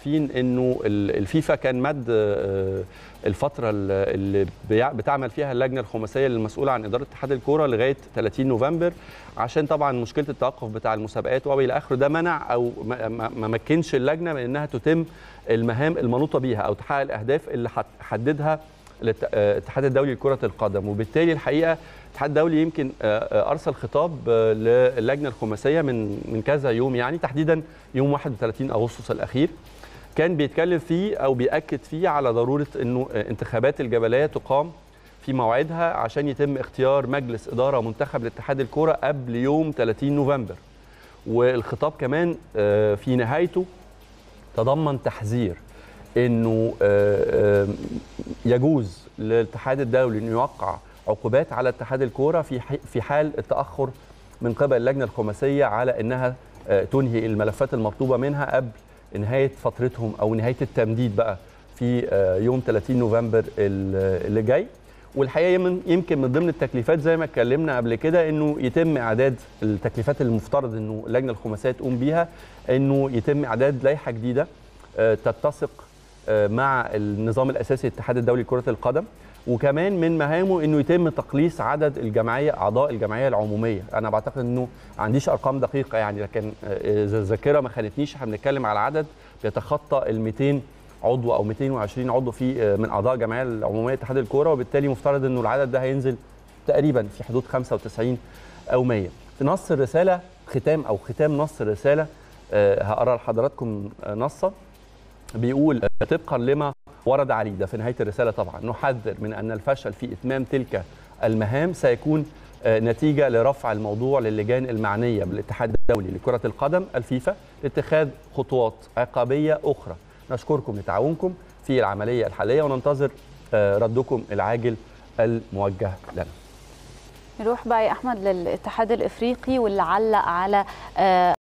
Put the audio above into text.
عارفين انه ال- الفيفا كان مد آه، الفتره ال- اللي بيع- بتعمل فيها اللجنه الخماسيه المسؤوله عن اداره اتحاد الكوره لغايه 30 نوفمبر عشان طبعا مشكله التوقف بتاع المسابقات والى اخره ده منع او ما- ما ما مكنش اللجنه من انها تتم المهام المنوطه بيها او تحقق الاهداف اللي حت- حددها الات- آه، الاتحاد الدولي لكره القدم وبالتالي الحقيقه الاتحاد الدولي يمكن آه، آه، ارسل خطاب آه، للجنه الخماسيه من من كذا يوم يعني تحديدا يوم 31 اغسطس الاخير كان بيتكلم فيه او بياكد فيه على ضروره انه آه، انتخابات الجبليه تقام في موعدها عشان يتم اختيار مجلس اداره منتخب لاتحاد الكوره قبل يوم 30 نوفمبر والخطاب كمان آه، في نهايته تضمن تحذير انه آه، آه، يجوز للاتحاد الدولي انه يوقع عقوبات على اتحاد الكوره في ح- في حال التاخر من قبل اللجنه الخماسيه على انها آه، تنهي الملفات المطلوبه منها قبل نهايه فترتهم او نهايه التمديد بقى في آه، يوم 30 نوفمبر ال- اللي جاي والحقيقه يمن- يمكن من ضمن التكليفات زي ما اتكلمنا قبل كده انه يتم اعداد التكليفات اللي المفترض انه اللجنه الخماسيه تقوم بيها انه يتم اعداد لائحه جديده آه، تتسق آه، مع النظام الاساسي للاتحاد الدولي لكره القدم وكمان من مهامه انه يتم تقليص عدد الجمعيه اعضاء الجمعيه العموميه انا بعتقد انه ما عنديش ارقام دقيقه يعني لكن آه، اذا الذاكره ما خانتنيش احنا بنتكلم على عدد بيتخطى ال 200 عضو او 220 عضو في آه، من اعضاء الجمعيه العموميه لاتحاد الكوره وبالتالي مفترض انه العدد ده هينزل تقريبا في حدود 95 او 100 في نص الرساله ختام او ختام نص الرساله آه، هقرا لحضراتكم آه، نصا بيقول آه، طبقا لما ورد عليه ده في نهايه الرساله طبعا نحذر من ان الفشل في اتمام تلك المهام سيكون آه، نتيجه لرفع الموضوع للجان المعنيه بالاتحاد الدولي لكره القدم الفيفا لاتخاذ خطوات عقابيه اخرى نشكركم لتعاونكم في العمليه الحاليه وننتظر آه، ردكم العاجل الموجه لنا نروح بقى يا احمد للاتحاد الافريقي واللي علق على آه،